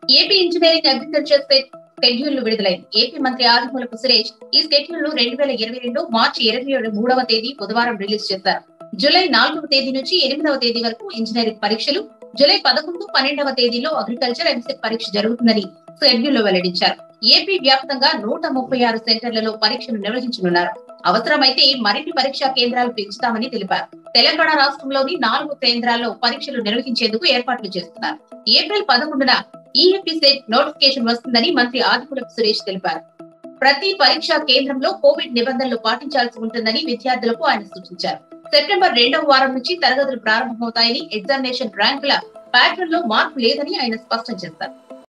AP engineering agriculture schedule ను విడుదలైంది AP మంత్రి ఆదిమూలపు సురేష్ ఈ షెడ్యూల్ ను రెండు వేల ఇరవై రెండు మార్చి ఇరవై ఏడు మూడవ తేదీ బుధవారం రిలీజ్ చేశారు జూలై నాలుగవ తేదీ నుంచి ఎనిమిదవ తేదీ వరకు ఇంజనీరింగ్ పరీక్షలు జూలై పదకొండు పన్నెండవ తేదీలో అగ్రికల్చర్ ఎంసెట్ పరీక్ష జరుగుతుందని షెడ్యూల్ లో వెల్లడించారు ఏపీ వ్యాప్తంగా నూట ముప్పై ఆరు సెంటర్లలో పరీక్షలు నిర్వహించనున్నారు అవసరమైతే మరిన్ని పరీక్షా కేంద్రాలు పెంచుతామని తెలిపారు తెలంగాణ రాష్ట్రంలోని నాలుగు కేంద్రాల్లో పరీక్షలు నిర్వహించేందుకు ఏర్పాట్లు చేస్తున్నారు ఏప్రిల్ పదకొండున ఈఎపీ సెట్ నోటిఫికేషన్ వస్తుందని మంత్రి ఆదిపులపు సురేష్ తెలిపారు ప్రతి పరీక్షా కేంద్రంలో కోవిడ్ నిబంధనలు పాటించాల్సి ఉంటుందని విద్యార్థులకు ఆయన సూచించారు సెప్టెంబర్ రెండవ వారం నుంచి తరగతులు ప్రారంభమవుతాయని ఎగ్జామినేషన్ ర్యాంకుల ప్యాటర్న్ లో మార్పు లేదని ఆయన స్పష్టం చేశారు